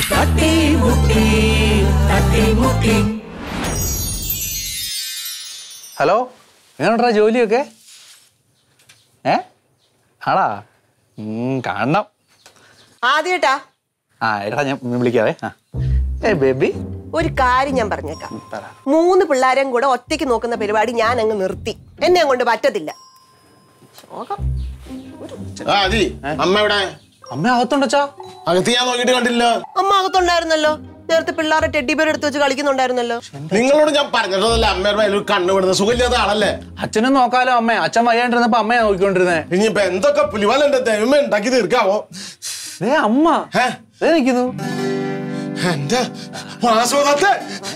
Hello എങ്ങനെയുണ്ടാ ജോലിയൊക്കെ ഏ ആടാ ഉം, കാണണം ആദ്യട്ടാ ആ എടാ ഞാൻ വിളിക്കാവേ ആ ഏ ബേബി ഒരു കാര്യം ഞാൻ പറഞ്ഞേക്കാം പറ മൂന്ന് പിള്ളേരെയും കൂടെ ഒറ്റയ്ക്ക് നോക്കുന്ന പരിപാടി ഞാൻ അങ്ങ് നിർത്തി എന്നെ കൊണ്ട് പറ്റത്തില്ല ശോകം ആ അതി അമ്മ എവിടെ അമ്മ അകത്തുണ്ടച്ചാ അകത്ത് ഞാൻ നോക്കിയിട്ട് കണ്ടില്ല അമ്മ അകത്തുണ്ടായിരുന്നല്ലോ നേരത്തെ പിള്ളേരെ ടെഡി ബേർ എടുത്ത് വെച്ച് കളിക്കുന്നുണ്ടായിരുന്നല്ലോ നിങ്ങളോട് ഞാൻ പറഞ്ഞിട്ടതല്ല അമ്മയുടെ മേലെ ഒരു കണ്ണ് വിടുന്നത് സുഖമില്ലാത്ത ആളല്ലേ അച്ഛനും നോക്കാലോ അമ്മ അച്ഛൻ വയ്യാണ്ടിരുന്നപ്പോ അമ്മയാ നോക്കിക്കൊണ്ടിരുന്നേ ഇനിയിപ്പൊ എന്തൊക്കെ പുലിവാല എന്റെ ദൈവമേ ഉണ്ടാക്കി തീർക്കാവോ ഏ അമ്മ ഹേ? ദേ നിൽക്കുന്നു എന്റെ വാസവദത്തെ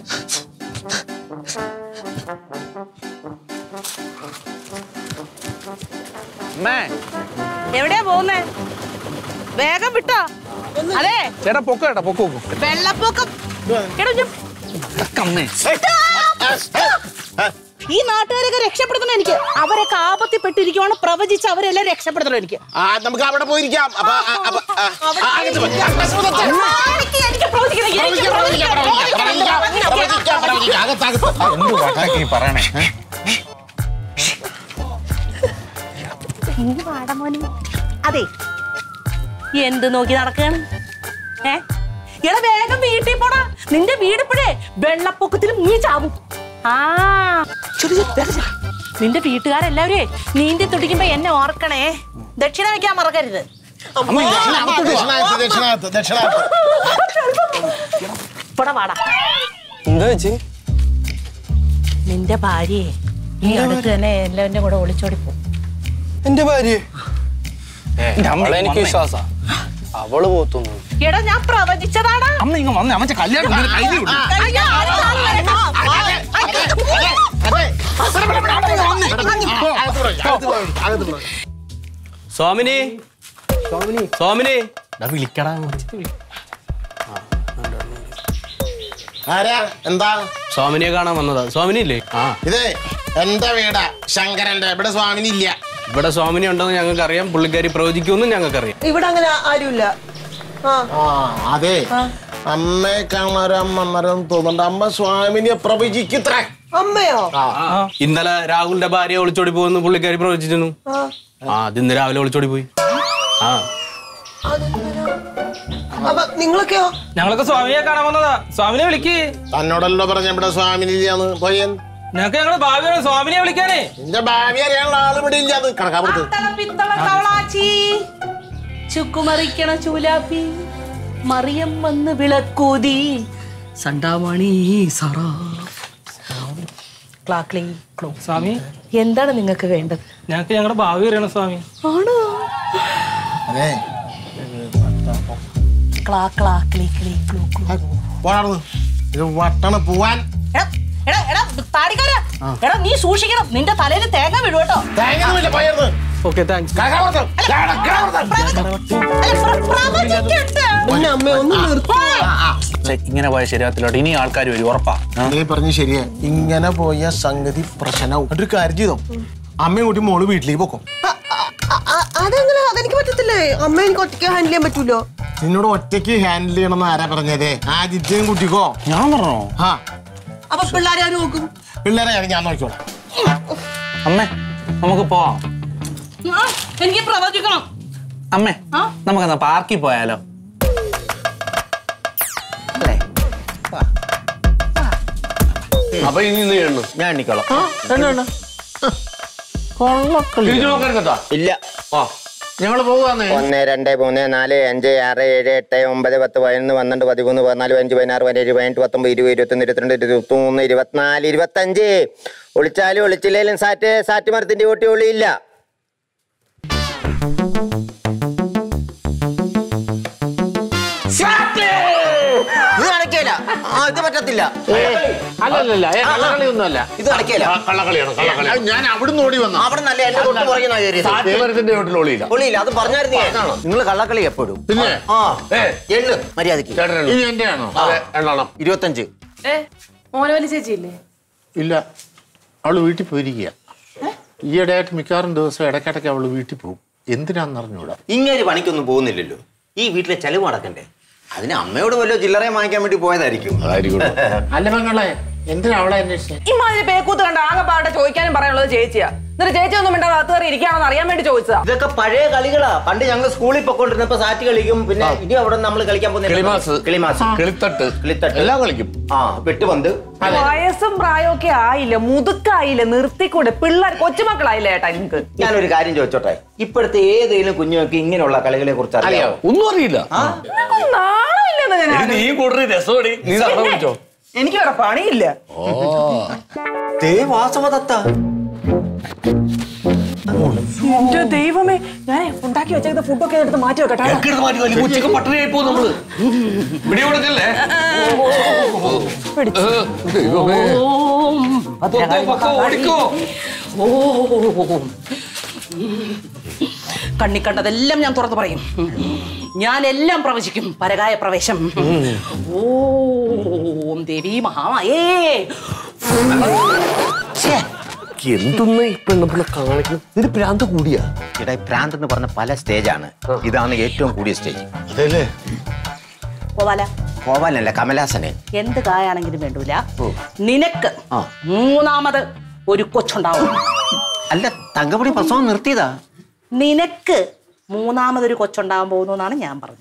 അമ്മേ എവിടെയാ പോകുന്നേ വേഗം വിട്ടോ അതെ ചേട്ടാ പൊക്കോ ചേട്ടാ പൊക്കോ പൊക്കോ വെള്ളപ്പൊക്കം എടോ ഞാൻ അമ്മേ ഈ നാട്ടുകാരൊക്കെ രക്ഷപ്പെടുത്തണം എനിക്ക് അവരൊക്കെ ആപത്തിപ്പെട്ടിരിക്കുവാണ് പ്രവചിച്ച് അവരെല്ലാം രക്ഷപ്പെടുത്തണം എനിക്ക് ആ നമുക്ക് അവിടെ പോയിരിക്കാം അപ്പൊ ആ, അപ്പൊ, ആ, ആ, അകത്ത് പോ. ആ, വാസവദത്തെ. എനിക്ക് എനിക്ക് പ്രവചിക്കണം, എനിക്ക് പ്രവചിക്കാം, പ്രവചിക്കാം, പ്രവചിക്കാം, പ്രവചിക്കാം, പ്രവചിക്കാം, പ്രവചിക്കാം. അകത്ത്, അകത്ത്. എന്ത് വാട്ടാക്കി പറയണേ ഏ? ഇങ്ങ് വാടാ മോനെ. അതെ എന്ത് നോക്കി നടക്കാണ് ഏ എടാ വേഗം വീട്ടിൽ പോടാ നിന്റെ വീട് ഇപ്പോഴേ വെള്ളപ്പൊക്കത്തിൽ മുങ്ങി ചാവും ആ ചുടി, ചുടി, വേഗം ചെല്ല്. നിന്റെ വീട്ടുകാരെല്ലാവരേ നീന്തി തുടിക്കുമ്പോ എന്നെ ഓർക്കണേ ദക്ഷിണ വെക്കാൻ മറക്കരുത് അമ്മ ദക്ഷിണാകത്തോട്ട് വാ. ദക്ഷിണാകത്ത്, ദക്ഷിണാകത്ത്, ദക്ഷിണാകത്ത്. ഇവിടെ വാടാ എന്താ വെച്ച് നിന്റെ ഭാര്യയെ ഈ അടുത്ത് തന്നെ എല്ലാവരുടെ കൂടെ ഒളിച്ചോടി പോകും എന്റെ ഭാര്യ എന്റെ അമ്മ അവളെ എനിക്ക് വന്നേ. വിശ്വാസാ അവള് പോത്തൊന്നും എടാ ഞാൻ പ്രവചിച്ചതാടാ അമ്മ ഇങ്ങ വന്നേ അമ്മച്ച കല്യാണം ഉണ്ട്, കൈ വിട്ടു. അയ്യോ, ആര് താഴെ വരണ്ട. അതെ, അതെ. ഇവിടെ, ഇവിടെ, ഇവിടെ, ഇവിടെ വന്നേ. അകത്ത് പോയി, അകത്ത് പോയി, അകത്ത് പോയി. സ്വാമിനി സ്വാമിനി വിളിക്കടാ ആരാ എന്താ സ്വാമിനിയെ കാണാൻ വന്നതാ സ്വാമിനി ഇല്ലേ ആ ഇതേ എന്റെ വീടാ ശങ്കരന്റെ ഇവിടെ സ്വാമിനി ഇല്ല ഇവിടെ സ്വാമിനി ഉണ്ടെന്ന് ഞങ്ങൾക്ക് അറിയാം പുള്ളിക്കാരി പ്രവചിക്കുമെന്നും ഞങ്ങൾക്ക് അറിയാം ഇവിടെ അങ്ങനെ ആരുമില്ല ആ ആ അതെ അമ്മയെ കാണാൻ വന്നരം തോന്നുന്നുണ്ട് അമ്മ സ്വാമിനിയെ പ്രവചിക്കത്രേ അമ്മയോ ഇന്നലെ രാഹുലിന്റെ ഭാര്യ ഒളിച്ചോടി പോകുന്നു പുള്ളിക്കാരി പ്രവചിച്ചിരുന്നു ആ ആ അത് ഇന്ന് രാവിലെ ഒളിച്ചോടി പോയി ആ അപ്പൊ നിങ്ങളൊക്കെയോ ഞങ്ങളൊക്കെ സ്വാമിയെ കാണാൻ വന്നതാ സ്വാമിനെ വിളിക്ക് തന്നോടല്ലോ പറഞ്ഞ ഇവിടെ സ്വാമിനി ഇല്ലാന്ന് പയ്യൻ ഞങ്ങൾക്ക് ഞങ്ങളുടെ ഭാവിയാണ് സ്വാമിനെ വിളിക്കാനേ നിന്റെ ഭാവി അറിയാനുള്ള ആള് ഇവിടെ ഇല്ലാന്ന് കണക്കാപ്പുറത്ത് പിത്തള പിത്തള കവളാച്ചി ചുക്കുമറിക്കണ ചൂലാപ്പി മറിയം വന്ന് വിളക്കൂതി സണ്ടാമണി സറ ക്ലാക്ലി ക്ലോ സ്വാമി എന്താണ് നിങ്ങൾക്ക് വേണ്ടത് ഞങ്ങൾക്ക് ഞങ്ങളുടെ ഭാവി അറിയണം സ്വാമി ആണോ അതെ ക്ലാ ക്ലാ ക്ലി ക്ലി ക്ലൂ ക്ലൂ പോണാർന്ന് ഇത് വട്ടണ പോവാൻ എടാ എടാ എടാ താടിക്കാരാ എടാ നീ സൂക്ഷിക്കണം നിന്റെ തലയിൽ തേങ്ങ വീഴും കേട്ടോ തേങ്ങയൊന്നുമില്ല പയ്യർന്ന് ഓക്കെ താങ്ക്സ് കണക്കാപ്പുറത്ത് അല്ല, പ്ര- പ്രവചിക്കട്ടെ. പിന്നെ അമ്മ ഒന്ന് നിർത്തി ദേ, ഇങ്ങനെ പോയ ശരിയാത്തിലോട്ട് ഇനി ആൾക്കാർ വരും ഉറപ്പാ ആ? നീ പറഞ്ഞു ശരിയാ ഇങ്ങനെ പോയ സംഗതി പ്രശ്നവും ഒരു കാര്യം ചെയ്തോ അമ്മയും കൂട്ടി മോള് വീട്ടിലേക്ക് പോക്കും അതെങ്ങനെ അതെനിക്ക് പറ്റത്തില്ലേ അമ്മ എനിക്ക് ഒറ്റയ്ക്ക് ഹാൻഡിൽ ചെയ്യാൻ പറ്റൂലോ നിന്നോട് ഒറ്റയ്ക്ക് ഹാൻഡിൽ ചെയ്യണമെന്ന് ആരാ പറഞ്ഞതേ ആ ജിറ്റയും കുട്ടിക്കോ ഞാൻ പറഞ്ഞോ ആ അപ്പൊ പിള്ളേരെ ആര് നോക്കും പിള്ളേരെ ഞാൻ നോക്കിക്കോളാം അമ്മേ നമുക്ക് പോവാം ആ, എനിക്ക് പ്രവചിക്കണം അമ്മേ ആ? നമുക്കെന്നാ പാർക്കിൽ പോയാലോ അല്ലേ അപ്പൊ ഇനി നീ എണ്ണു ഞാൻ എണ്ണിക്കോളാം ഇല്ല ആ ഞങ്ങൾ പോവാന്നേ ഒന്ന് രണ്ട് മൂന്ന് നാല് അഞ്ച് ആറ് ഏഴ് എട്ട് ഒമ്പത് പത്ത് പതിനൊന്ന് പന്ത്രണ്ട് പതിമൂന്ന് പതിനാല് പതിനഞ്ച് പതിനാറ് പതിനേഴ് പതിനെട്ട് പത്തൊമ്പത് ഇരുപത് ഇരുപത്തൊന്ന് ഇരുപത്തിരണ്ട് ഇരുപത്തിമൂന്ന് ഇരുപത്തിനാല് ഇരുപത്തഞ്ച് ഒളിച്ചാലും ഒളിച്ചില്ലേലും സാറ്റ് സാറ്റ് മരത്തിന്റെ ഓട്ടി ഒളിയില്ല ഇത് നടക്കില്ല ആ ഇത് പറ്റത്തില്ല അല്ലല്ല കള്ളക്കളിയൊന്നുമല്ല ഇത് നടക്കില്ല കള്ളക്കളിയാണ് കള്ളക്കളി ഞാൻ അവിടുന്ന് ഓടി വന്ന അവിടെ നല്ല എന്റെ തൊട്ട് പുറകെ സാറ്റുമരത്തിന്റെ വീട്ടിൽ ഒളിയില്ല ഒളിയില്ല അത് പറഞ്ഞായിരുന്നു നിങ്ങൾ കള്ളക്കളി എപ്പോഴും പിന്നെ ആ ഏ, എള്ളു മര്യാദക്ക് ഇനി എന്റെയാണോ അതെ എണ്ണണം ഇരുപത്തഞ്ച് മോനോലി ചേച്ചിയില്ലേ ഇല്ല അവള് വീട്ടിൽ പോയിരിക്കുക ഈയിടെയായിട്ട് മിക്കവാറും ദിവസം ഇടയ്ക്കിടയ്ക്ക് അവള് വീട്ടിൽ പോകും എന്തിനാന്ന് അറിഞ്ഞൂടാ ഇങ്ങനെ പണിക്കൊന്നും പോകുന്നില്ലല്ലോ ഈ വീട്ടിലെ ചെലവ് നടക്കണ്ടേ അതിന് അമ്മയോട് വല്ല ചില്ലറയും വാങ്ങിക്കാൻ വേണ്ടി പോയതായിരിക്കും അതായിരിക്കും അല്ല പെങ്ങളെ എന്തിനാ അവളെ അന്വേഷിച്ചേ ഇമാതിരി പേക്കൂത്ത് കണ്ട ആകെപ്പാടെ ചോദിക്കാനും പറയാനുള്ളത് ചേച്ചിയാ എന്നിട്ട് ചേച്ചി ഒന്നും മിണ്ടാതെ അകത്ത് കയറി ഇരിക്കുകയാണെന്ന് അറിയാൻ വേണ്ടി ചോദിച്ചതാ ഇതൊക്കെ പഴയ കളികളാ പണ്ട് ഞങ്ങൾ സ്കൂളിൽ പൊക്കോണ്ടിരുന്നപ്പോ സാറ്റ് കളിക്കും പിന്നെ ഇനി അവിടെ നമ്മൾ കളിക്കാൻ പോകുന്ന കിളിമാസ് കിളിമാസ് കിളിത്തട്ട് കിളിത്തട്ട്. എല്ലാം കളിക്കും ആ വെട്ടുപന്ത് വയസ്സും പ്രായമൊക്കെ ആയില്ല മുതുക്കായില്ല നിർത്തിക്കൂടെ പിള്ളേർ കൊച്ചുമക്കളായില്ല ഏട്ടാ നിങ്ങൾക്ക് ഞാനൊരു കാര്യം ചോദിച്ചോട്ടെ ഇപ്പോഴത്തെ ഏതെങ്കിലും കുഞ്ഞുങ്ങൾക്ക് ഇങ്ങനെയുള്ള കളികളെ കുറിച്ച് അറിയാമോ ഒന്നും അറിയില്ല നാളെ ഇല്ലെന്ന് ഞാൻ എടി, നീ കൂടുതൽ രസമടി നീ നടന്നു വിളിച്ചോ എനിക്ക് വേറെ പണിയില്ല ഓ ദേ വാസവദത്ത എന്റെ ദൈവമേ ഞാൻ ഉണ്ടാക്കി വെച്ചേക്കുന്ന ഫുഡൊക്കെ എടുത്ത് മാറ്റി വെക്കട്ടെ എക്കിടത്ത് മാറ്റി വലിയ ഉച്ചക്ക് പട്ടിണിയായി പോകും നമ്മള് പിടി കൊടുക്കല്ലേ ഏ, ദൈവമേ. പൊക്കോ, പൊക്കോ, ഓടിക്കോ കണ്ണി കണ്ടതെല്ലാം ഞാൻ തുറന്നു പറയും ഞാൻ എല്ലാം പ്രവചിക്കും പരകായ പ്രവേശം ഓം ദേവി മഹാമായേ എന്തൊന്നും ഈ പെണ്ണുപിള്ള കാണിക്കണം ഇത് ഭ്രാന്ത് കൂടിയാ ഇവിടെ ഭ്രാന്ത് എന്ന് പറഞ്ഞ പല സ്റ്റേജാണ് ഇതാണ് ഏറ്റവും കൂടിയ സ്റ്റേജ് അതെല്ലേ പോവാല ഗോപാലനല്ല കമലാസനെ എന്ത് കായാണെങ്കിലും വേണ്ടൂല നിനക്ക് ആ. മൂന്നാമത് ഒരു കൊച്ചുണ്ടാവും അല്ല തങ്കമണി പ്രസവം നിർത്തിയതാ നിനക്ക് മൂന്നാമതൊരു കൊച്ചുണ്ടാവാൻ പോകുന്നു എന്നാണ് ഞാൻ പറഞ്ഞത്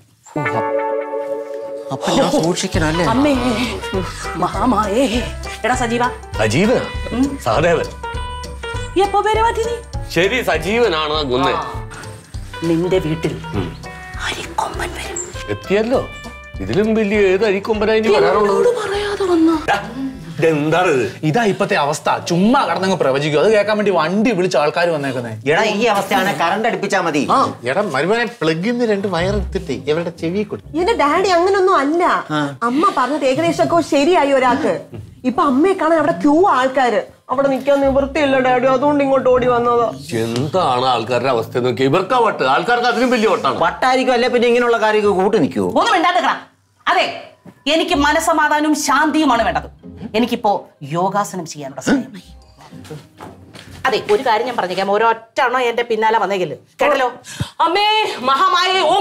അപ്പൊ ഞാൻ സൂക്ഷിക്കണം അല്ലേ അമ്മേ മഹാമായേ എടാ സജീവ സജീവൻ സഹദേവൻ എപ്പോ പേര് മാറ്റി നീ ശരി സജീവനാണ് ഗുന്നേ നിന്റെ വീട്ടിൽ അരിക്കൊമ്പൻ വരും എത്തിയല്ലോ ഇതിലും വലിയ ഏത് അരിക്കൊമ്പനായി ഇനി വരാനുള്ളത് പറയാതെ വന്ന ഇതെന്താണ് ഇത് ഇതാ ഇപ്പത്തെ അവസ്ഥ ചുമ്മാ കടന്നങ്ങ് പ്രവചിക്കും അത് കേൾക്കാൻ വേണ്ടി വണ്ടി വിളിച്ച ആൾക്കാർ വന്നേക്കുന്നേ എടാ ഈ അവസ്ഥയാണ് കറണ്ട് അടുപ്പിച്ചാ മതി എടാ മരുമനെ പ്ലഗിൽ നിന്ന് രണ്ട് വയറെടുത്തിട്ട് ഇവരുടെ ചെവി കൊടുത്തു എന്റെ ഡാഡി അങ്ങനൊന്നും അല്ല അമ്മ പറഞ്ഞത് ഏകദേശം ഒക്കെ ശരിയായി ഒരാൾക്ക് ഇപ്പൊ അമ്മയെ കാണാൻ അവിടെ ക്യൂ ആൾക്കാര് അവിടെ നിൽക്കാൻ നിവൃത്തിയില്ല ഡാഡി അതുകൊണ്ട് ഇങ്ങോട്ട് ഓടി വന്നതാ എന്താണ് ആൾക്കാരുടെ അവസ്ഥ നോക്കി ഇവർക്കാ വട്ട് ആൾക്കാർക്ക് അതിലും വലിയ വട്ടാണ് വട്ടായിരിക്കും അല്ലെ പിന്നെ ഇങ്ങനെയുള്ള കാര്യങ്ങൾ കൂട്ടി നിൽക്കുവോ ഒന്നും മിണ്ടാണ്ടിക്കണ അതെ എനിക്ക് മനസമാധാനവും ശാന്തിയുമാണ് വേണ്ടത് എനിക്കിപ്പോ യോഗാസനം ചെയ്യാനുള്ള സമയമായി അതെ ഒരു കാര്യം ഞാൻ പറഞ്ഞേക്കാം ഒരൊറ്റണോ എന്റെ പിന്നാലെ വന്നെങ്കിൽ കേട്ടല്ലോ അമ്മേ മഹാമായേ ഓം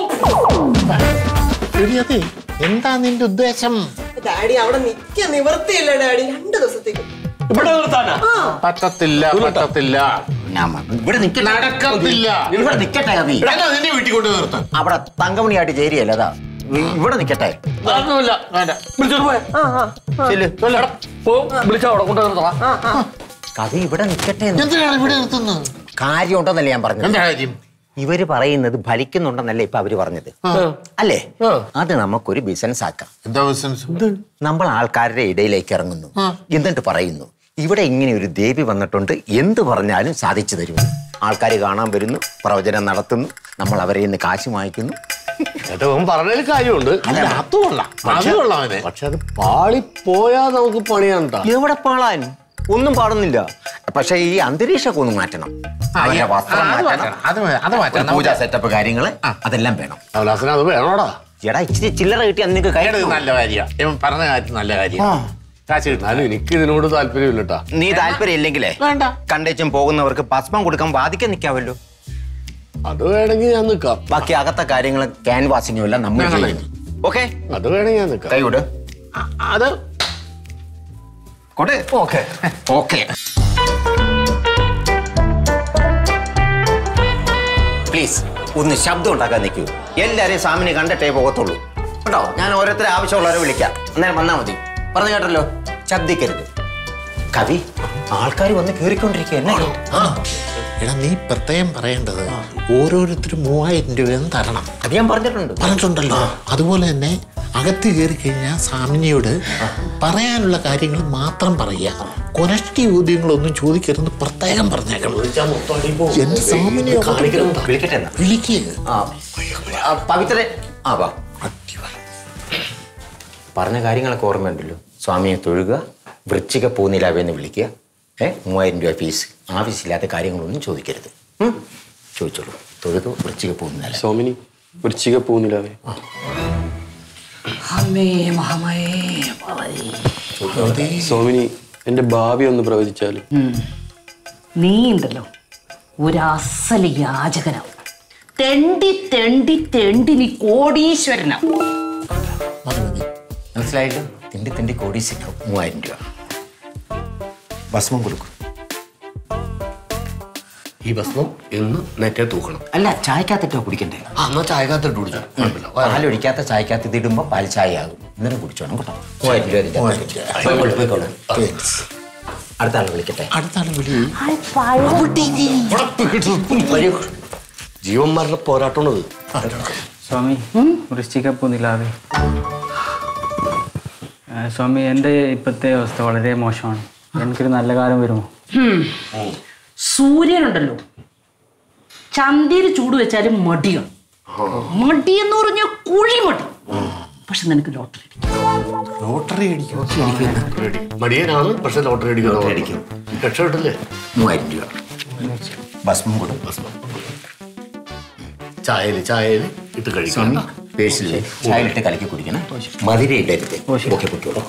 എടി അതെ എന്താ നിന്റെ ഉദ്ദേശം ഡാഡി അവിടെ നിൽക്കാൻ നിവൃത്തിയില്ല ഡാഡി രണ്ട് ദിവസത്തേക്ക് ഇവിടെ നിർത്താനാ പറ്റത്തില്ല പറ്റത്തില്ല ഞാൻ വന്നു. ഇവിടെ നിൽക്കട്ടെ നടക്കത്തില്ല ഇവിടെ നിൽക്കട്ടെ കവി എടാ, എന്നാ നിന്റെ വീട്ടിൽ കൊണ്ട് നിർത്താം അവിടെ തങ്കമണിയായിട്ട് ചേരിയല്ല അതാ ഇ- ഇവിടെ നിൽക്കട്ടെ അതൊന്നുമില്ല വേണ്ട വിളിച്ചോട്ട് പോയെ ആ ആ ചെല്ല്. പോ വിളിച്ചാ അവിടെ കൊണ്ട് നിർത്തണം ആ ആ കവി ഇവിടെ നിൽക്കട്ടെ എന്ന്. എന്തിനാണ് ഇവിടെ നിർത്തുന്നത് കാര്യമുണ്ടെന്നല്ലേ ഞാൻ പറഞ്ഞത് എന്താ കാര്യം ഇവര് പറയുന്നത് ഫലിക്കുന്നുണ്ടെന്നല്ലേ ഇപ്പൊ അവര് പറഞ്ഞത് അല്ലേ അത് നമുക്കൊരു ബിസിനസ് ആക്കാം എന്താ ബിസിനസ് നമ്മൾ ആൾക്കാരുടെ ഇടയിലേക്ക് ഇറങ്ങുന്നു എന്നിട്ട് പറയുന്നു ഇവിടെ ഇങ്ങനെ ഒരു ദേവി വന്നിട്ടുണ്ട് എന്ത് പറഞ്ഞാലും സാധിച്ചു തരും ആൾക്കാർ കാണാൻ വരുന്നു പ്രവചനം നടത്തുന്നു നമ്മൾ അവരെ ഇന്ന് കാശ് വാങ്ങിക്കുന്നു ചേട്ടാ അവൻ പറഞ്ഞതിൽ കാര്യമുണ്ട് അല്ല അത് കൊള്ളാം അത് കൊള്ളാം അവനെ പക്ഷെ അത് പാളി പോയാ നമുക്ക് പണിയാണ് ട്ടാ. എവിടെ പാളാൻ ഒന്നും പാടുന്നില്ല പക്ഷെ ഈ അന്തരീക്ഷമൊക്കെ ഒന്ന് മാറ്റണം അവരുടെ വസ്ത്രം ആ, അത് മാറ്റണം. മാറ്റണം അത് മാ- അത് മാറ്റാം ഒരു പൂജാ സെറ്റപ്പ് കാര്യങ്ങള് അതെല്ലാം വേണം കമലാസന അത് വേണോടാ എടാ ഇച്ചിരി ചില്ലറ കിട്ടിയാൽ നിങ്ങൾക്ക് കൈ ഇത് നല്ല കാര്യമാണ് ഇവൻ പറഞ്ഞ കാര്യം നല്ല കാര്യം കാശ് കിട്ടും എന്നാലും എനിക്ക് ഇതിനോട് താല്പര്യമില്ല ട്ടാ. നീ താല്പര്യം ഇല്ലെങ്കിലേ വേണ്ട കണ്ടേച്ചും പോകുന്നവർക്ക് ഭസ്മം കൊടുക്കാൻ വാദിക്കാൻ നിൽക്കാവല്ലോ അത് വേണമെങ്കിൽ ഞാൻ നിക്കാം ബാക്കി അകത്തെ കാര്യങ്ങൾ ക്യാൻവാസിങ്ങും എല്ലാം നമ്മൾ ഞങ്ങൾ ചെയ്യുന്നു ഓക്കെ അത് വേണമെങ്കിൽ ഞാൻ നിക്കാം കൈ വിട് അത് കൊട് ഓക്കെ ഓക്കെ പ്ലീസ് ഒന്ന് ശബ്ദം ഉണ്ടാക്കാൻ നിൽക്കൂ എല്ലാരെയും സാമിനെ കണ്ടിട്ടേ പോകത്തുള്ളൂ കേട്ടോ ഞാൻ ഓരോരുത്തരെ ആവശ്യമുള്ളവരെ വിളിക്കാം അന്നേരം വന്നാൽ മതി പറഞ്ഞു കേട്ടല്ലോ ശബ്ദിക്കരുത് കവി ആൾക്കാർ വന്ന് കയറിക്കൊണ്ടിരിക്കുക എന്നെ ആ എടാ നീ പ്രത്യേകം പറയേണ്ടത് ഓരോരുത്തരും മൂവായിരം രൂപയെന്ന് തരണം അത് ഞാൻ പറഞ്ഞിട്ടുണ്ട് പറഞ്ഞിട്ടുണ്ടല്ലോ അതുപോലെ തന്നെ അകത്ത് കയറി കഴിഞ്ഞാൽ സാമിനിയോട് പറയാനുള്ള കാര്യങ്ങൾ മാത്രം പറയുക കൊനഷ്ടി ചോദ്യങ്ങളൊന്നും ചോദിക്കരുതെന്ന് പ്രത്യേകം പറഞ്ഞേക്കണം എന്റെ സാമിനിയോ വിളിക്കട്ടെ എന്നാ വിളിക്കുക ആ ആ, പവിത്രൻ ആ വാ പറഞ്ഞ കാര്യങ്ങളൊക്കെ ഓർമ്മയുണ്ടല്ലോ സ്വാമിയെ തൊഴുക വൃശ്ചിക പൂനിലാവെന്ന് വിളിക്കുക ഏ മൂവായിരം രൂപ ഫീസ് ആവശ്യമില്ലാത്ത കാര്യങ്ങളൊന്നും ചോദിക്കരുത് ഉം? ചോദിച്ചോളൂ തൊഴുതു വൃശ്ചിക പൂനില സോമിനി വൃശ്ചിക പൂനിലാവേ അമ്മേ മഹാമായേ സോമിനി എന്റെ ഭാവി ഒന്ന് പ്രവചിച്ചാലും നീ ഉണ്ടല്ലോ ഒരു അസല് യാചകനാവും തെണ്ടി തെണ്ടി തെണ്ടി നീ കോടീശ്വരനാവും മതി മതി മനസ്സിലായല്ലോ തിണ്ടി തിണ്ടി കോടീശ്വരം മൂവായിരം രൂപ ഭസ്മം കൊടുക്കും ഈ ഭസ്മം എന്ന് നെറ്റെ തൂക്കണം അല്ല ചായക്കകത്തിട്ടോ കുടിക്കണ്ടേ ആ എന്നാ ചായക്കകത്തിട്ട് കുടിച്ചു കുഴപ്പമില്ല പാലൊഴിക്കാത്ത ചായക്കകത്ത് ഇതിടുമ്പോൾ പാൽ ചായ ആകും ഇന്നലെ കുടിച്ചോണം കേട്ടോ മൂവായിരം രൂപ ഇതിന്റെ മൂവായിരം രൂപ. അകത്ത്. പോയിക്കോളൂ, പോയിക്കോളൂ. Thanks. അടുത്ത ആൾ വിളിക്കട്ടെ അടുത്ത ആളെ വിളി വരൂ. ജീവൻ മരണ പോരാട്ടമാണത് സ്വാമി വൃശ്ചികപ്പൊന്നില്ലാതെ സ്വാമി എൻ്റെ ഇപ്പോഴത്തെ അവസ്ഥ വളരെ മോശമാണ് എനിക്കൊരു നല്ല കാലം വരുമോ സൂര്യനുണ്ടല്ലോ ചന്തയിൽ ചൂട് വെച്ചാലും മടിയാണ് മടി എന്ന് പറഞ്ഞാൽ കുഴി മടി പക്ഷെ നിനക്ക് ലോട്ടറി ലോട്ടറി അടിക്കും മടിയനാണ് പക്ഷെ ലോട്ടറി അടിക്കും രക്ഷപ്പെട്ടില്ലേ മൂവായിരം രൂപ ഭസ്മം കൊടുക്കും ഭസ്മം ചായയിൽ ചായയിൽ ഇട്ട് കഴിക്കണം പേഴ്സിൽ ചായലിട്ട് കലക്കി കുടിക്കണം മധുര ഇടരുത് ഓക്കെ പൊക്കോളൂ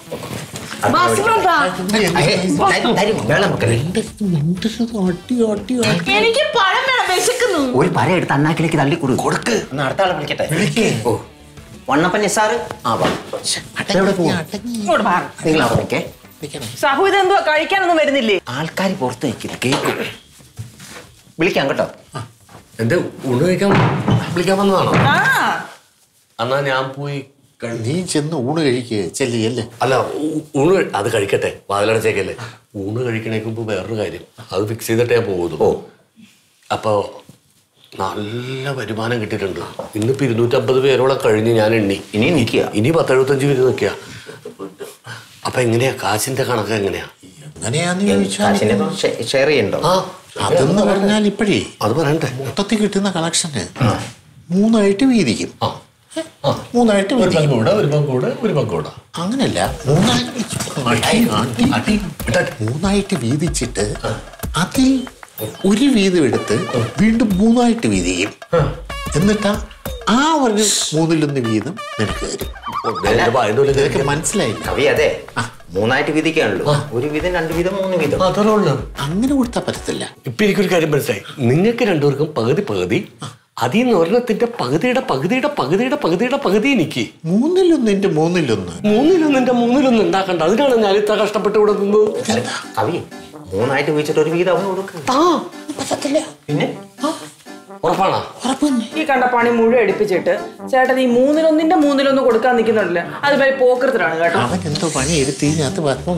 വേളം വെക്കല്ലേ അടി അടി അടി എനിക്ക് പഴം വേണം വിശക്കുന്നു ഒരു പര എടുത്ത് അണ്ണാക്കിലേക്ക് തള്ളി കൊടു കൊടുക്ക് ഒന്ന് അടുത്ത ആളെ വിളിക്കട്ടെ ഓ വണ്ണപ്പൻ നിസാറ് ആ വാ എവിടെ പോകും ഇങ്ങോട്ട് മാറും നിങ്ങൾ അവിടെ നിൽക്കേ സഹു ഇത് എന്തുവാ കഴിക്കാനൊന്നും വരുന്നില്ലേ ആൾക്കാർ പുറത്ത് നിൽക്കില്ല കേൾക്കും വിളിക്കാം കേട്ടോ എന്റെ ഊണ് കഴിക്കാൻ വിളിക്കാൻ വന്നതാണോ ആ എന്നാ ഞാൻ പോയി കഴി- നീ ചെന്ന് ഊണ് കഴിക്കുക ചെല്ലിയല്ലേ അല്ല ഊ- ഊണ് കഴി- അത് കഴിക്കട്ടെ വാതിലടച്ചേക്കല്ലേ ഊണ് കഴിക്കണേക്ക് മുമ്പ് വേറൊരു കാര്യം അത് ഫിക്സ് ചെയ്തിട്ടേ ഞാൻ പോകുന്നു ഓ അപ്പോ നല്ല വരുമാനം കിട്ടിയിട്ടുണ്ട് ഇന്നിപ്പോ ഇരുന്നൂറ്റമ്പത് പേരോളം കഴിഞ്ഞ് ഞാൻ എണ്ണി ഇനി നിൽക്കുക ഇനി പത്തെഴുപത്തഞ്ച് പേര് നിൽക്കുക അപ്പൊ എങ്ങനെയാ കാശിന്റെ കണക്ക് എങ്ങനെയാ അങ്ങനെയാന്ന് ചോദിച്ചാൽ കാശിന്റെ ഷെയർ ചെയ്യണ്ടോ ആ അതെന്ന് പറഞ്ഞാൽ ഇപ്പോഴേ അത് പറയണ്ടേ മൊത്തത്തിൽ കിട്ടുന്ന കളക്ഷന് മൂന്നായിട്ട് വീതിക്കും ആ ആ മൂന്നായിട്ട് ഒരു വീതിക്കും പങ്കൂടെ ഒരു പങ്കൂടെ ഒരു പങ്കൂടെ അങ്ങനല്ല മൂന്നായിട്ട് ആട്ടി, ആട്ടി. മൂന്നായിട്ട് വീതിച്ചിട്ട് അതിൽ ഒരു വീതം എടുത്ത് വീണ്ടും മൂന്നായിട്ട് വീതിക്കും എന്നിട്ടാ ആ ഒരു മൂന്നിലൊന്ന് വീതം നിനക്ക് തരും നിനക്ക് മനസ്സിലായില്ല കവി അതെ മൂന്നായിട്ട് വീതിക്കാണല്ലോ ഒരു വീതം രണ്ട് വീതം മൂന്ന് വീതം അത്രേ ഉള്ളൂ അങ്ങനെ കൊടുത്താൽ പറ്റത്തില്ല ഇപ്പൊ എനിക്കൊരു കാര്യം മനസ്സിലായി നിങ്ങൾക്ക് രണ്ടുപേർക്കും പകുതി പകുതി അതിൽ നിന്ന് ഒരെണ്ണത്തിന്റെ പകുതിയുടെ പകുതിയുടെ പകുതിയുടെ പകുതിയുടെ പകുതി എനിക്ക് മൂന്നിലൊന്നിന്റെ മൂന്നിലൊന്ന് മൂന്നിലൊന്നിന്റെ മൂന്നിലൊന്നും ഉണ്ടാക്കണ്ട അതിനാണ് ഞാൻ ഇത്ര കഷ്ടപ്പെട്ട് ഇവിടെ നിന്നത് കവി മൂന്നായിട്ട് വീതിച്ചിട്ട് ഒരു വീതം അവന് കൊടുക്കും പിന്നെ ഉറപ്പാണോ ഈ കണ്ട പണി മുഴുവൻ എടുപ്പിച്ചിട്ട് ചേട്ടൻ ഈ മൂന്നിലൊന്നിന്റെ മൂന്നിലൊന്ന് കൊടുക്കാൻ നിൽക്കുന്നുണ്ടല്ലോ അത് വരെ പോക്കൃത്തിലാണ് കേട്ടോ അവൻ എന്തോ പണി എടുത്ത് ഇതിനകത്ത് ഭസ്മം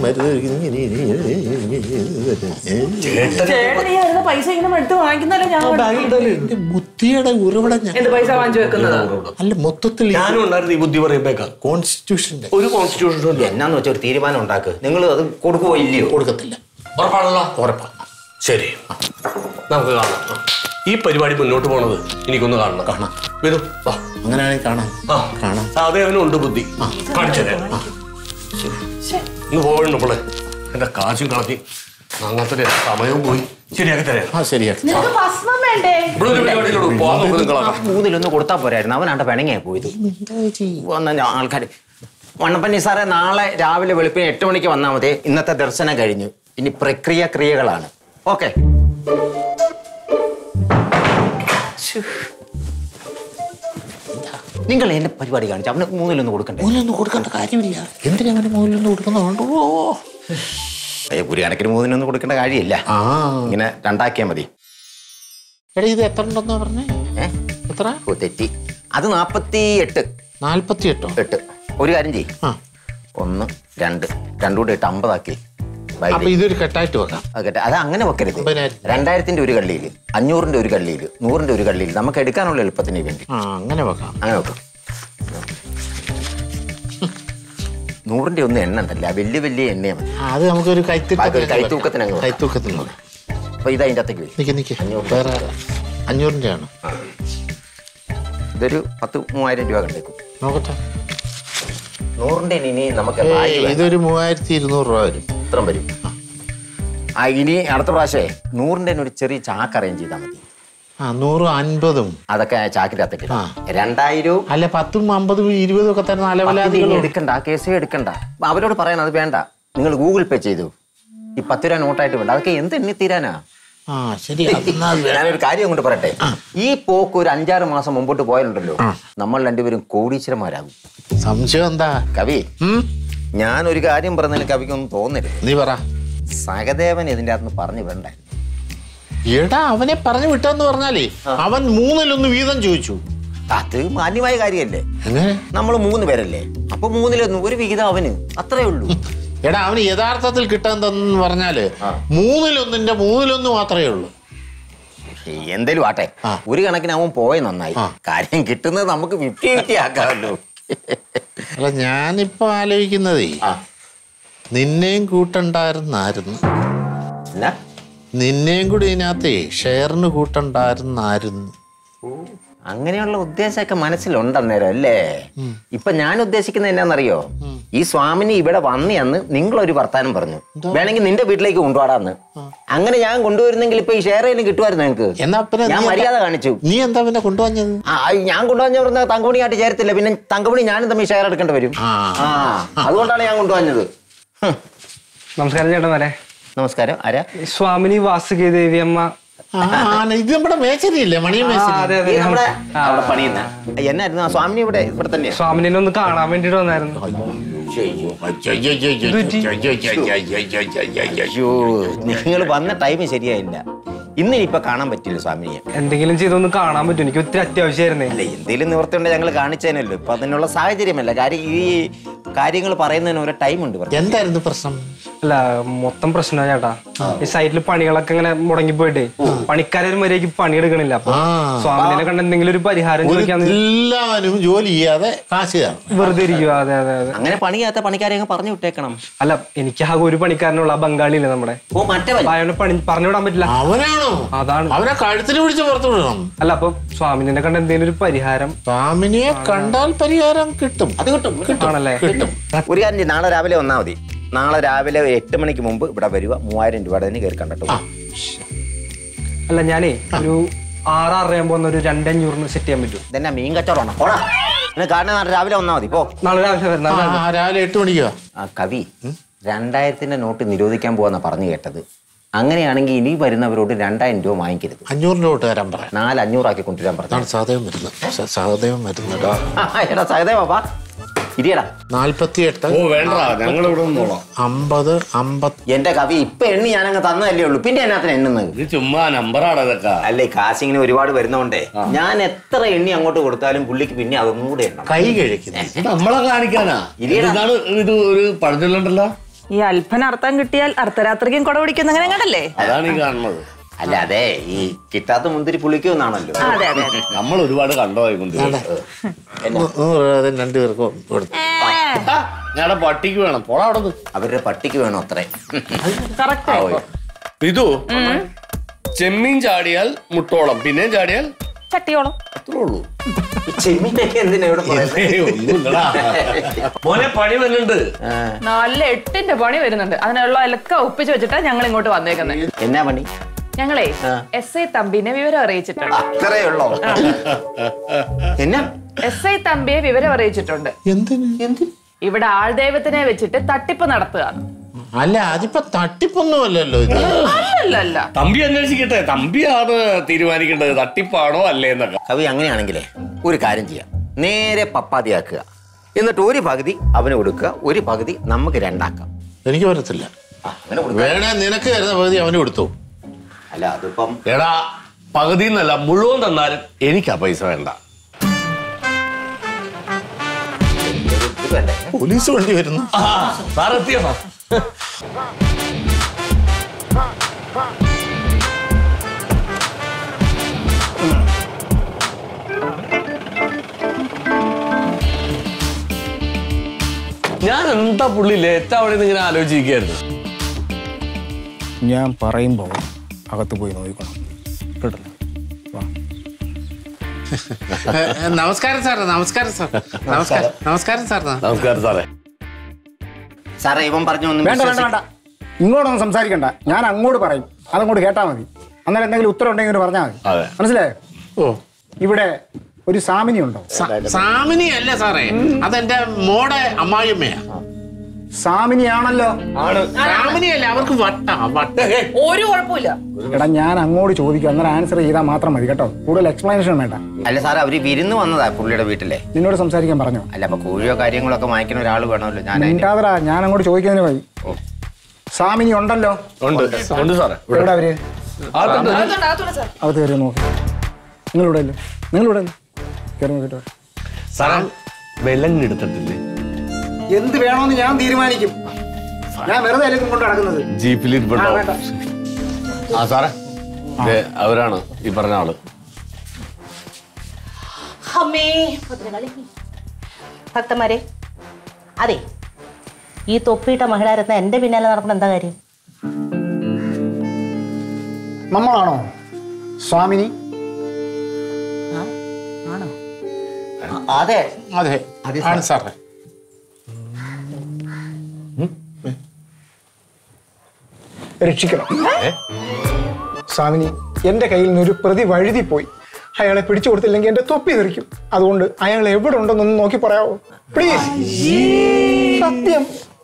വരുന്നത് ചേട്ടൻ ഈ വരുന്ന പൈസ ഇങ്ങനെ എടുത്ത് വാങ്ങിക്കുന്നല്ലോ ഞാൻ കണ്ടു. എന്റെ ബുദ്ധിയുടെ ഉറവിടം ഞാൻ എന്ത് പൈസ വാങ്ങിച്ചു വെക്കുന്നത് അല്ല മൊത്തത്തിൽ ഞാനും ഉണ്ടായിരുന്നു ഈ ബുദ്ധി പറയുമ്പേക്കാ കോൺസ്റ്റിറ്റ്യൂഷന്റെ ഒരു കോൺസ്റ്റിറ്റ്യൂഷൻ എന്നാന്ന് വെച്ചാൽ ഒരു തീരുമാനം ഉണ്ടാക്ക് നിങ്ങൾ അത് കൊടുക്കുവോ ഇല്ലയോ കൊടുക്കത്തില്ല ഉറപ്പാണല്ലോ ഉറപ്പാ ശരി നമുക്ക് കാണാം ഈ പരിപാടി മുന്നോട്ട് പോണത് എനിക്കൊന്ന് കാണണം കാണാം വരൂ വാ അങ്ങനെയാണെങ്കിൽ കാണാം ആ കാണാം അതെ അവനുണ്ട് ബുദ്ധി കാണിച്ചതേ ഇന്ന് പോകണ്ട പിള്ളേ എന്റെ കാശും കളത്തി അങ്ങനത്തെ സമയവും പോയി ശരിയാക്കി തരാം ആ ശരിയാ നിനക്ക് ഭസ്മം വേണ്ടേ ഇവിടെ ഒരു പരിപാടിയിലോട്ട് പോകാൻ നോക്ക് നിങ്ങളാ മൂന്നിലൊന്ന് കൊടുത്താൽ പോരായിരുന്നു അവനാണ്ട് പിണങ്ങിയാ പോയത് വന്ന ആൾക്കാർ വണ്ണപ്പന്നി സാറേ നാളെ രാവിലെ വെളുപ്പിന് എട്ട് മണിക്ക് വന്നാൽ മതി ഇന്നത്തെ ദർശനം കഴിഞ്ഞു ഇനി പ്രക്രിയ ക്രിയകളാണ് ഓക്കെ നിങ്ങൾ എന്റെ പരിപാടി കാണിച്ചു അവന് മൂന്നിലൊന്ന് കൊടുക്കണ്ടേ മൂലൊന്നും കൊടുക്കേണ്ട കാര്യമില്ല എന്തിനാ അവന് മൂലൊന്നും കൊടുക്കുന്നുണ്ടോ ഏ, ഒരു കണക്കിന് മൂന്നിനൊന്നും കൊടുക്കേണ്ട കാര്യമില്ല ആ ഇങ്ങനെ രണ്ടാക്കിയാൽ മതി എടാ ഇത് എത്ര ഉണ്ടെന്നാ പറഞ്ഞേ ഏ എത്ര ഓ തെറ്റി അത് നാപ്പത്തി എട്ട് നാൽപ്പത്തി എട്ടോ എട്ട് ഒരു കാര്യം ചെയ്യും ആ ഒന്ന് രണ്ട് രണ്ടും കൂടെ എട്ട് അമ്പതാക്കി അപ്പൊ ഇതൊരു കെട്ടായിട്ട് വെക്കാം ആകട്ടെ അത് അങ്ങനെ വെക്കരുത് അമ്പതിനായിരം. രണ്ടായിരത്തിന്റെ ഒരു കള്ളിയിൽ അഞ്ഞൂറിന്റെ ഒരു കള്ളിയിൽ നൂറിന്റെ ഒരു കള്ളിയിൽ നമുക്ക് എടുക്കാനുള്ള എളുപ്പത്തിന് വേണ്ടി ആ അങ്ങനെ വെക്കാം അങ്ങനെ വെക്കും നൂറിന്റെ ഒന്നും എണ്ണ ഉണ്ടല്ല വലിയ വലിയ എണ്ണയാണ് ആ, അത് നമുക്കൊരു ബാക്കി ഒരു കൈത്തൂക്കത്തിന് അങ്ങ് വെക്കാം. കൈത്തൂക്കത്തിന് വെക്കാം. അപ്പൊ ഇത് അതിന്റെ അകത്തേക്ക് വരും നിക്ക് നിക്ക് വേറെ അഞ്ഞൂറിന്റെ ആണ് ഇതൊരു പത്ത് മൂവായിരം രൂപ കണ്ടേക്കും നോക്കട്ടെ നൂറിന്റെ ഇനി നമുക്ക് ഏയ്, ബാഗ് വേണ്ട. ഇതൊരു മൂവായിരത്തി ഇരുന്നൂറ് രൂപ വരും ഇത്രയും വരും ആ ഇനി അടുത്ത പ്രാവശ്യമേ നൂറിന്റെ ഒരു ചെറിയ ചാക്ക് അറേഞ്ച് ചെയ്താൽ മതി ആ നൂറും അൻപതും അതൊക്കെ ചാക്കിനകത്തേക്ക് ആ. രണ്ടായിരവും അല്ല പത്തും അമ്പതും ഇരുപതും ഒക്കെ തരുന്ന പത്തിന്റെ അലവലാദികൾ ഇനി എടുക്കണ്ട ആ കേസേ എടുക്കണ്ട അവരോട് പറയണം അത് വേണ്ട നിങ്ങൾ ഗൂഗിൾ പേ ചെയ്തു ഈ പത്ത് രൂപ നോട്ടായിട്ട് വേണ്ട അതൊക്കെ എന്ത് എണ്ണി തീരാനാ ആ ശരി എന്നാ അത് വേണം. ഞാനൊരു കാര്യം കൊണ്ട് പറയട്ടെ ഈ പോക്ക് ഒരു അഞ്ചാറ് മാസം മുമ്പോട്ട് പോയാലുണ്ടല്ലോ നമ്മൾ രണ്ടുപേരും കോടീശ്വരന്മാരാകും സംശയം എന്താ കവി ഉം? ഞാൻ ഒരു കാര്യം പറഞ്ഞതിന് കവിക്കൊന്നും തോന്നരുത് നീ പറ സഹദേവൻ ഇതിന്റെ അകത്ത് പറഞ്ഞു വിടണ്ടേ എടാ അവനെ പറഞ്ഞു വിട്ടെന്ന് പറഞ്ഞാലേ അവൻ മൂന്നിലൊന്ന് വീതം ചോദിച്ചു അത് മാന്യമായ കാര്യമല്ലേ എങ്ങനെ നമ്മൾ മൂന്ന് പേരല്ലേ അപ്പൊ മൂന്നിലൊന്നും ഒരു വിഹിതം അവന് അത്രേ ഉള്ളൂ എടാ അവന് യഥാർത്ഥത്തിൽ കിട്ടാൻ പറഞ്ഞാല് മൂന്നിലൊന്നിന്റെ മൂന്നിലൊന്ന് മാത്രമേ ഉള്ളൂ എന്തേലും ആട്ടെ ആ. ഒരു കണക്കിന് അവൻ പോയ നന്നായി ആ. കാര്യം കിട്ടുന്നത് നമുക്ക് ഫിഫ്റ്റി ഫിഫ്റ്റി ആക്കാമല്ലോ അല്ല ഞാനിപ്പോ ആലോചിക്കുന്നതേ ആ. നിന്നെയും കൂട്ടണ്ടായിരുന്നായിരുന്നു എന്നാ നിന്നെയും കൂടി ഇതിനകത്തേ ഷെയറിന് കൂട്ടണ്ടായിരുന്നായിരുന്നു അങ്ങനെയുള്ള ഉദ്ദേശമൊക്കെ മനസ്സിലുണ്ട് അന്നേരം അല്ലേ ഇപ്പൊ ഞാൻ ഉദ്ദേശിക്കുന്നത് എന്നാന്നറിയോ ഈ സ്വാമിനി ഇവിടെ വന്നിയന്ന് നിങ്ങളൊരു വർത്താനം പറഞ്ഞു വേണമെങ്കിൽ നിന്റെ വീട്ടിലേക്ക് കൊണ്ടുപോടാന്ന് അങ്ങനെ ഞാൻ കൊണ്ടുവരുന്നെങ്കിൽ ഇപ്പൊ ഈ ഷെയർ ചെയ്യുന്ന കിട്ടുമായിരുന്നു നിങ്ങക്ക് എന്നാ പിന്നെ ഞാൻ നീ മര്യാദ എന്താ- കാണിച്ചു നീ എന്താ പിന്നെ കൊണ്ടുവന്നത് ആ ആ, ഞാൻ കൊണ്ടുവന്ന പറഞ്ഞ തങ്കമണിയായിട്ട് ചേരത്തില്ല പിന്നെ തങ്കമണി ഞാനും തമ്മിൽ ഷെയർ എടുക്കേണ്ടി വരും ആ. ആ അതുകൊണ്ടാണ് ഞാൻ കൊണ്ടുവന്നത് ഹും. നമസ്കാരം ചേട്ടന്മാരെ നമസ്കാരം ആരാ സ്വാമിനി വാസുകി ദേവി അമ്മ ആ, ആ, ഇത് നമ്മുടെ മേച്ചരിയില്ലേ മണിയ ആ, മേച്ചരി അതെ ഈ അതെ നമ്മുടെ ആ, അവിടെ പണിയുന്ന എന്നായിരുന്നു ആ സ്വാമിനി ഇവിടെ ഇവിടെ തന്നെയാ സ്വാമിനെ ഒന്ന് കാണാൻ വേണ്ടിട്ട് വന്നായിരുന്നു അയ്യോ നിങ്ങൾ വന്ന ടൈം ശരിയായില്ല ഇന്നിനിപ്പൊ കാണാൻ പറ്റില്ല സ്വാമിനിയെ എന്തെങ്കിലും ചെയ്തൊന്ന് കാണാൻ പറ്റും എനിക്ക് ഒത്തിരി അത്യാവശ്യമായിരുന്നേ അല്ല എന്തെങ്കിലും നിവർത്തിയുണ്ട് ഞങ്ങൾ കാണിച്ചതിനല്ലോ ഇപ്പൊ അതിനുള്ള സാഹചര്യമല്ല കാര്യം ഈ കാര്യങ്ങൾ പറയുന്നതിന് ഒരു ടൈം ഉണ്ട് ഇവർക്ക്. എന്തായിരുന്നു പ്രശ്നം അല്ല മൊത്തം പ്രശ്നമാണ് ചേട്ടാ ഈ സൈറ്റിൽ പണികളൊക്കെ ഇങ്ങനെ മുടങ്ങിപ്പോയിട്ടേ പണിക്കാരും മര്യാദക്ക് പണിയെടുക്കണില്ല അപ്പൊ ആ. സ്വാമിനെ കണ്ട എന്തെങ്കിലും ഒരു പരിഹാരം ഒരു ചോദിക്കാന്ന് എല്ലാവരും ജോലി ചെയ്യാതെ കാശ് തരണം വെറുതെ ഇരിക്കുക അതെ അതെ അതെ അങ്ങനെ പണിയാത്ത പണിക്കാരെ അങ്ങ് പറഞ്ഞു വിട്ടേക്കണം അല്ല എനിക്ക് ആകെ ഒരു പണിക്കാരനുള്ള ആ ബംഗാളിയില്ലേ നമ്മുടെ ഓ മറ്റേ അപ്പൊ അയാളെ പണി പറഞ്ഞു വിടാൻ പറ്റില്ല അവനാണോ അതാണ് അവനെ കഴുത്തിന് പിടിച്ച് പുറത്തു വിടണം അല്ല അപ്പൊ സ്വാമിനെ കണ്ട എന്തെങ്കിലും ഒരു പരിഹാരം സ്വാമിനിയെ കണ്ടാൽ പരിഹാരം കിട്ടും അത് കിട്ടും കിട്ടും ആണല്ലേ ഒരു കാര്യം ചെയ്യ്, നാളെ രാവിലെ വന്നാൽ മതി നാളെ രാവിലെ ഒരു എട്ട് മണിക്ക് മുമ്പ് ഇവിടെ വരിക മൂവായിരം രൂപയുടെ തന്നെ കയറി കണ്ടിട്ടു അല്ല ഞാനേ ഒരു ആറ് ആറരയാകുമ്പോ ഒന്ന് ഒരു രണ്ടഞ്ഞൂറിന് സെറ്റ് ചെയ്യാൻ പറ്റും ഇതെന്നാ മീൻ കച്ചവടമാണ് പോടാ പിന്നെ കാരണം നാളെ രാവിലെ വന്നാൽ മതി പോ നാളെ രാവിലെ വരണം ആ, നാളെ രാവിലെ. രാവിലെ എട്ട് മണിക്കോ ആ കവി രണ്ടായിരത്തിന്റെ നോട്ട് നിരോധിക്കാൻ പോവാന്നാ പറഞ്ഞു കേട്ടത് അങ്ങനെയാണെങ്കിൽ ഇനി വരുന്നവരോട് രണ്ടായിരം രൂപ വാങ്ങിക്കരുത് അഞ്ഞൂറിന്റെ തൊട്ട് തരാൻ പറയാം നാല് അഞ്ഞൂറാക്കി കൊണ്ടുവരാൻ പറഞ്ഞു അതാണ് സഹദേവം വരുന്നത് സ- സഹദേവം വരുന്നടാ എടാ സഹദേവ വാ ഇരിയടാ നാൽപ്പത്തി എട്ട് ഓ വേണ്ട ഞങ്ങൾ ഇവിടെ നിന്നോളാം അമ്പത് അമ്പത്തി എന്റെ കവി ഇപ്പൊ എണ്ണി ഞാനങ്ങ് തന്നതല്ലേ ഉള്ളൂ പിന്നെ എന്നാത്തിന് എണ്ണുന്നത് ഇത് ചുമ്മാ നമ്പറാണ് ഇതൊക്കെ അല്ലേ കാശിങ്ങിന് ഒരുപാട് വരുന്നോണ്ടേ ഞാൻ എത്ര എണ്ണി അങ്ങോട്ട് കൊടുത്താലും പുള്ളിക്ക് പിന്നെ അതൊന്നും കൂടെ എണ്ണണം കൈ കഴിക്കുന്നു ഇത് നമ്മളെ കാണിക്കാനാ ഇരിയെടാ. ഇതാണ് ഇത് ഒരു പഴഞ്ചൊല്ലുണ്ടല്ലോ ഈ അല്പന അർത്ഥം കിട്ടിയാൽ അർദ്ധരാത്രിക്കും കൊട പിടിക്കുന്ന അങ്ങനെ കണ്ടല്ലേ അതാണ് ഈ കാണുന്നത് അല്ല അതെ ഈ കിട്ടാത്ത മുന്തിരി പുളിക്കുമെന്നാണല്ലോ അതെ അതെ നമ്മൾ ഒരുപാട് കണ്ടോയിക്കൊണ്ട് നൂ- നൂറ് രൂപ അതിന് രണ്ടുപേർക്കും കൊടുത്തു ഞങ്ങളുടെ പട്ടിക്ക് വേണം പോടാ അവിടെ നിന്ന് അവരുടെ പട്ടിക്ക് വേണം അത്രേ കറക്റ്റ് ഇതു ചെമ്മീൻ ചാടിയാൽ മുട്ടോളം പിന്നെയും ചാടിയാൽ ചട്ടിയോളം അത്രേ ഉള്ളൂ ചെമ്മീനൊക്കെ എന്തിനാ ഇവിടെ പറയുന്നത്? ഏയ്, ഒന്നുമില്ലടാ. മോനെ പണി വരുന്നുണ്ട് നല്ല എട്ടിന്റെ പണി വരുന്നുണ്ട് അതിനുള്ള എല്ലാം ഒപ്പിച്ച് വെച്ചിട്ടാ ഞങ്ങൾ ഇങ്ങോട്ട് വന്നേക്കുന്നത് എന്നാ പണി ഞങ്ങളെ എസ് ഐ തമ്പിനെ വിവരം അറിയിച്ചിട്ടുണ്ട് അത്രേ ഉള്ളോ എന്നാ എസ് ഐ തമ്പിയെ വിവരം അറിയിച്ചിട്ടുണ്ട് എന്തിന് ഇവിടെ ആൾദൈവത്തിനെ വെച്ചിട്ട് തട്ടിപ്പ് നടത്തുക അല്ല അതിപ്പോ തട്ടിപ്പൊന്നും അല്ലല്ലോ ഇത് അല്ലല്ല തമ്പി അന്വേഷിക്കട്ടെ തമ്പിയാണ് തീരുമാനിക്കേണ്ടത് തട്ടിപ്പാണോ അല്ലേ എന്നൊക്കെ കവി അങ്ങനെയാണെങ്കിലേ ഒരു കാര്യം ചെയ്യാം നേരെ പപ്പാതിയാക്കുക എന്നിട്ട് ഒരു പകുതി അവന് കൊടുക്കുക ഒരു പകുതി നമുക്ക് രണ്ടാക്കാം എനിക്ക് വരത്തില്ല ആ, അങ്ങനെ കൊടുക്കുക വേണേ നിനക്ക് തരുന്ന പകുതി അവന് കൊടുത്തു അല്ല അതിപ്പം എടാ പകുതി എന്നല്ല മുഴുവൻ തന്നാലും എനിക്ക് ആ പൈസ വേണ്ട ഇത് വേണ്ടേ പോലീസ് വണ്ടി വരുന്നു ആ, സാർ എത്തിയോ ഞാൻ എന്താ പുള്ളി ലേറ്റ് അവിടെ ഇങ്ങനെ ആലോചിക്കുകയായിരുന്നു ഞാൻ പറയുമ്പോൾ അകത്ത് പോയി നോക്കണം കേട്ടോ വാ ഏ, ഏ, നമസ്കാരം സാർ നമസ്കാരം സാർ നമസ്കാരം നമസ്കാരം സാർ നമസ്കാരം സാറേ സാറേ ഇവൻ പറഞ്ഞു ഒന്നും വേണ്ട വേണ്ട വേണ്ട ഇങ്ങോട്ടൊന്നും സംസാരിക്കണ്ട ഞാൻ അങ്ങോട്ട് പറയും അതങ്ങോട്ട് കേട്ടാൽ മതി അന്നേരം എന്തെങ്കിലും ഉത്തരം ഉണ്ടെങ്കിൽ പറഞ്ഞാൽ മതി അതെ. മനസ്സിലായോ ഓ ഇവിടെ ഒരു സാമിനി ഉണ്ടോ സാ- സാമിനി അല്ല സാറേ അതെന്റെ മോടെ അമ്മായിയമ്മയാ സാമിനിയാണല്ലോ രാമനിയല്ല അവർക്ക് വട്ട വട്ട ഒരു കുഴപ്പമില്ല എടാ ഞാൻ അങ്ങോട്ട് ചോദിക്കും അന്നേരം ആൻസർ ചെയ്താൽ മാത്രം മതി കേട്ടോ കൂടുതൽ എക്സ്പ്ലനേഷൻ വേണ്ട അല്ല സാർ അവര് വിരുന്ന് വന്നതാ പുള്ളിയുടെ വീട്ടിലെ നിന്നോട് സംസാരിക്കാൻ പറഞ്ഞോ അല്ല അപ്പൊ കോഴിയോ കാര്യങ്ങളൊക്കെ വാങ്ങിക്കുന്ന ഒരാൾ വേണമല്ലോ ഞാൻ അതിന് മിണ്ടാതടാ ഞാൻ അങ്ങോട്ട് ചോദിക്കുന്നതിന് മതി സാമിനി ഉണ്ടല്ലോ ഉണ്ട് ഉണ്ട് സാറേ എവിടെ അവര് അതുകൊണ്ട് അതുകൊണ്ട് സാർ അകത്ത് കയറി നോക്കി നിങ്ങളിവിടെ അല്ലേ നിങ്ങളിവിടെ അല്ലേ കയറി നോക്കിട്ട് വാ. സാറേ വിലങ്ങെടുത്തിട്ടില്ലേ എന്ത് വേണോന്ന് ഞാൻ തീരുമാനിക്കും ഞാൻ വെറുതെ അല്ലേ കൊണ്ട് നടക്കുന്നത് ജീപ്പിൽ ആ, ഇരിപ്പുണ്ടോ വേണ്ട. ആ സാറേ ദേ, അവരാണ് ഈ പറഞ്ഞ ആള് അമ്മേ ഭദ്രകാളി ഭക്തന്മാരെ അതെ ഈ തൊപ്പിയിട്ട മഹിളാരത്ന എന്റെ പിന്നാലെ നടക്കുന്ന എന്താ കാര്യം നമ്മളാണോ സ്വാമിനി അതെ അതെ ആണ് സാറേ രക്ഷിക്കണം സ്വാമിനി എന്റെ കയ്യിൽ നിന്ന് ഒരു പ്രതി വഴുതി പോയി അയാളെ പിടിച്ചു കൊടുത്തില്ലെങ്കിൽ എന്റെ തൊപ്പി തെറിക്കും അതുകൊണ്ട് അയാൾ എവിടെ ഉണ്ടെന്നൊന്ന് നോക്കി പറയാവോ പ്ലീസ് സത്യം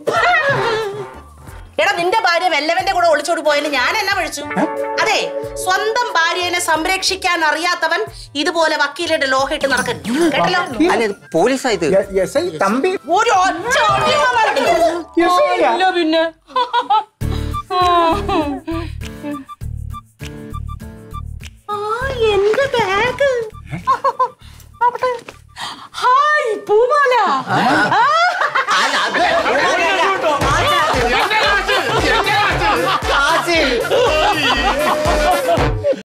എടാ നിന്റെ ഭാര്യ വെല്ലവന്റെ കൂടെ ഒളിച്ചോടി പോയതിന് ഞാൻ എന്നാ വിളിച്ചു അതെ സ്വന്തം ഭാര്യനെ സംരക്ഷിക്കാൻ അറിയാത്തവൻ ഇതുപോലെ വക്കീലിന്റെ ലോഹയിട്ട് നടക്കുന്നു കേട്ടല്ലോ അല്ല ഇത് പോലീസാ ഇത് എസ് ഐ തമ്പി ഒരു ഒറ്റ ഒടിയും വന്നിട്ടില്ല. Yes, ഐ യാ. ഇല്ല പിന്നെ ആ എന്റെ ബാഗ് ഹായ് പൂമാല